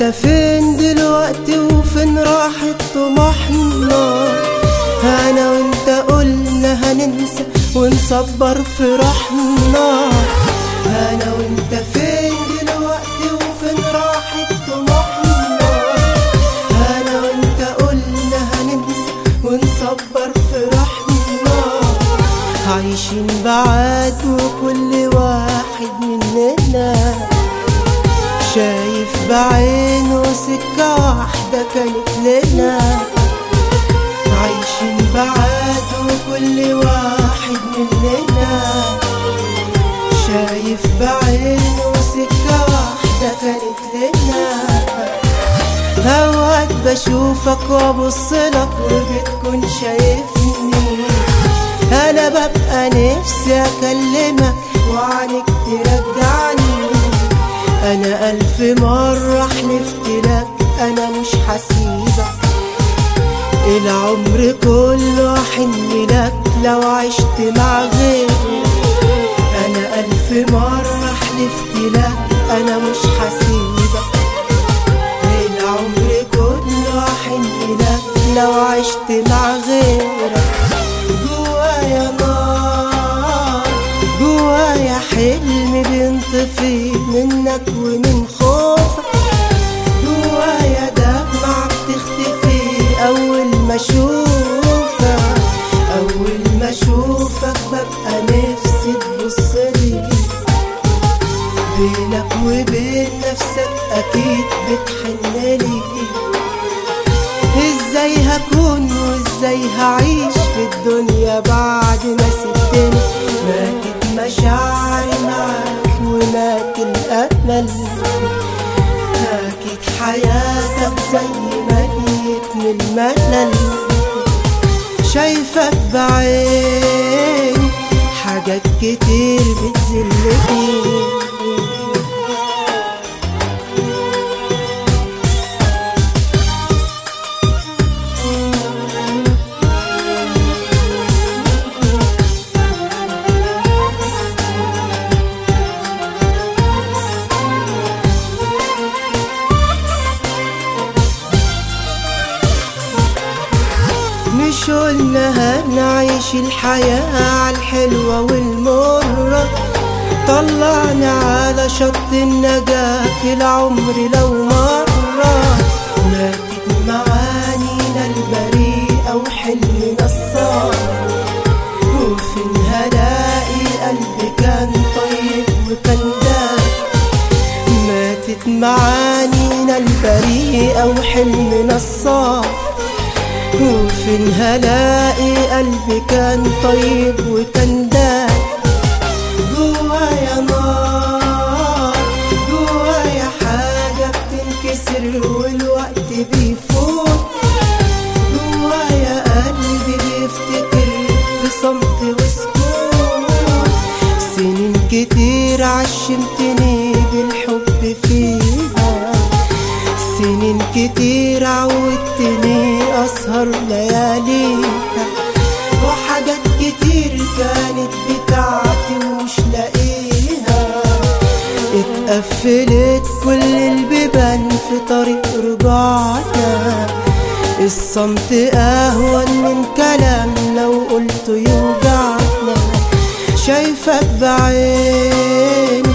فين دلوقتي وفين راحت طموحنا انا وانت قلنا هننسى ونصبر فرحنا انا وانت فين دلوقتي وفين راحت طموحنا انا وانت قلنا هننسى ونصبر فرحنا عايشين بعاد وكل واحد مننا شايف بعينه سكة واحدة كانت لنا عايشين بعاد وكل واحد مننا شايف بعينه سكة واحدة كانت لنا اوقات بشوفك وابصلك وبتكون شايفني انا ببقى نفسي اكلمك وعنك ترجعني انا الف مرة حلفت لك انا مش هسيبك العمر كله احن لك لو عشت مع غيري انا الف مرة حلفت لك انا مش هسيبك العمر كله احن لك لو عشت مع غيرك جوايا نار جوايا حلم بينطفي منك ومن خوفك جوايا دمعة بتختفي أول ما أشوفك أول ما أشوفك ببقى نفسي تبصلي بينك وبين نفسك أكيد بتحنلي ازاي هكون وازاي هعيش في الدنيا بعد ما سبتني ماتت مشاعري معاك ومات الامل هاكت حياتك زي ميت من الملل شايفك بعيني حاجات كتير بتذلني مش قلنا هنعيش الحياة عالحلوة والمرة طلعنا على شط النجاة في العمر لو مرة ماتت معانينا البريئة وحلمنا الصافي وفين هلاقي قلب كان طيب وكان دافي ماتت معانينا البريئة وحلمنا الصافي وفين هلاقي قلبي كان طيب وكان دافي جوايا نار جوايا حاجة بتنكسر والوقت بيفوت جوايا قلبي بيفتكر في صمت وسكوت سنين كتير عشمتني بالحب فيها سنين كتير عودتني أسهر لياليها وحاجات كتير كانت بتاعتي ومش لاقيها اتقفلت كل البيبان في طريق رجوعنا الصمت أهون من كلام لو قلته يوجعنا شايفك بعين